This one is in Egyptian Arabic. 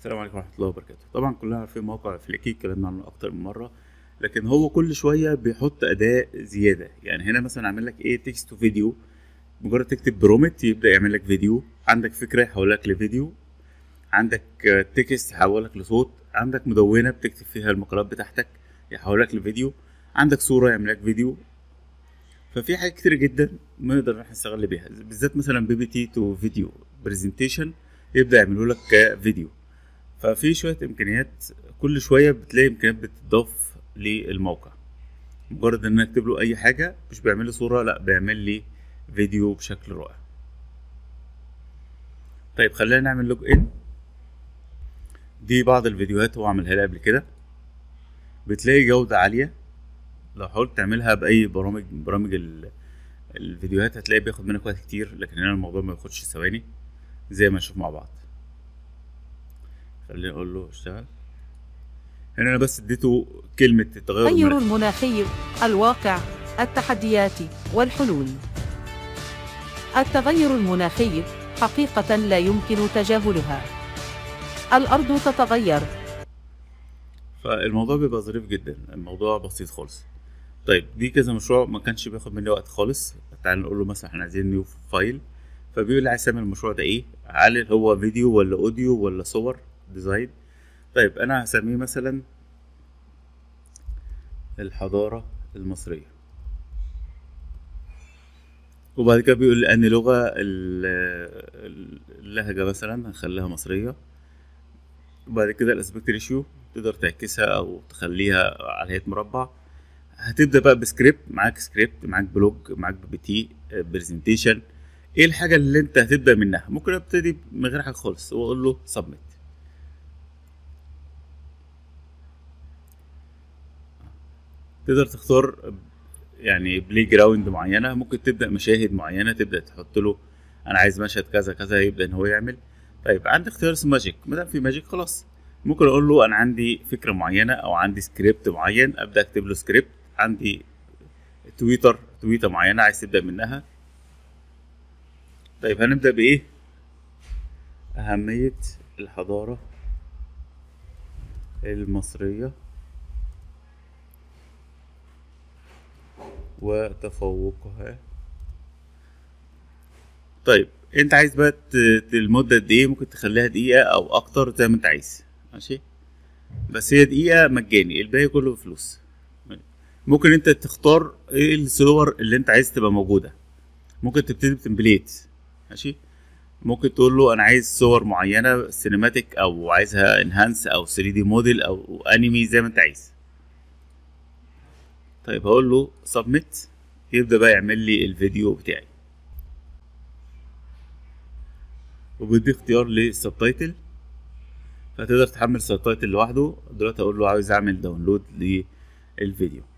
السلام عليكم ورحمة الله وبركاته طبعا كلنا عارفين موقع فليكي اتكلمنا عنه أكتر من مرة لكن هو كل شوية بيحط أداة زيادة يعني هنا مثلا عامل لك إيه تكست وفيديو مجرد تكتب برومت يبدأ يعمل لك فيديو عندك فكرة يحولك لفيديو عندك آه، تكست يحولك لصوت عندك مدونة بتكتب فيها المقالات بتاعتك يحولك لفيديو عندك صورة يعمل لك فيديو ففي حاجات كتير جدا نقدر إن احنا نستغل بيها بالذات مثلا بي بي تي تو فيديو برزنتيشن يبدأ يعمله لك كفيديو ففي شوية إمكانيات كل شوية بتلاقي إمكانيات بتضاف للموقع مجرد إن أنا أكتب له أي حاجة مش بيعمل لي صورة لأ بيعمل لي فيديو بشكل رائع طيب خلينا نعمل لوج إن دي بعض الفيديوهات هو عملها لي قبل كده بتلاقي جودة عالية لو حاولت تعملها بأي برامج من برامج ال- الفيديوهات هتلاقي بياخد منك وقت كتير لكن هنا الموضوع ما ياخدش ثواني زي ما نشوف مع بعض خليني اقول له اشتغل هنا انا بس اديته كلمة التغير التغير المناخي المناخي الواقع التحديات والحلول التغير المناخي حقيقة لا يمكن تجاهلها الأرض تتغير فالموضوع بيبقى ظريف جدا الموضوع بسيط خالص طيب دي كذا مشروع ما كانش بياخد مني وقت خالص تعال نقول له مثلا احنا عايزين نيو فايل فبيقول لي عايز تعمل المشروع ده ايه هل هو فيديو ولا اوديو ولا صور ديزاين طيب انا هسميه مثلا الحضارة المصرية وبعد كده بيقول لي أنهي لغة ال- اللهجة مثلا هنخليها مصرية وبعد كده الاسبكت ريشيو تقدر تعكسها او تخليها على هيئه مربع هتبدا بقى بسكريبت معاك سكريبت معاك بلوج معاك بي بي تي برزنتيشن ايه الحاجه اللي انت هتبدا منها ممكن ابتدي من غير حاجه خالص واقول له سبميت تقدر تختار يعني بلاي جراوند معينه ممكن تبدا مشاهد معينه تبدا تحط له انا عايز مشهد كذا كذا يبدا ان هو يعمل طيب عندي اختيار اسمه ماجيك ما دام في ماجيك خلاص ممكن اقول له انا عندي فكره معينه او عندي سكريبت معين ابدا اكتب له سكريبت عندي تويتر تويته معينه عايز تبدا منها طيب هنبدا بايه اهميه الحضاره المصريه وتفوقها طيب انت عايز بقى ت- ت- المدة قد ايه ممكن تخليها دقيقة او اكتر زي ما انت عايز ماشي بس هي دقيقة مجاني الباقي كله بفلوس ممكن انت تختار ايه الصور اللي انت عايز تبقى موجودة ممكن تبتدي بتمبليت ماشي ممكن تقول له انا عايز صور معينة سينماتيك او عايزها انهانس او 3 دي موديل او انمي زي ما انت عايز طيب هقول له سبميت يبدأ بقى يعمل لي الفيديو بتاعي وبيدي اختيار للسبتايتل فتقدر تحمل السبتايتل لوحده دلوقتي اقول له عاوز اعمل داونلود للفيديو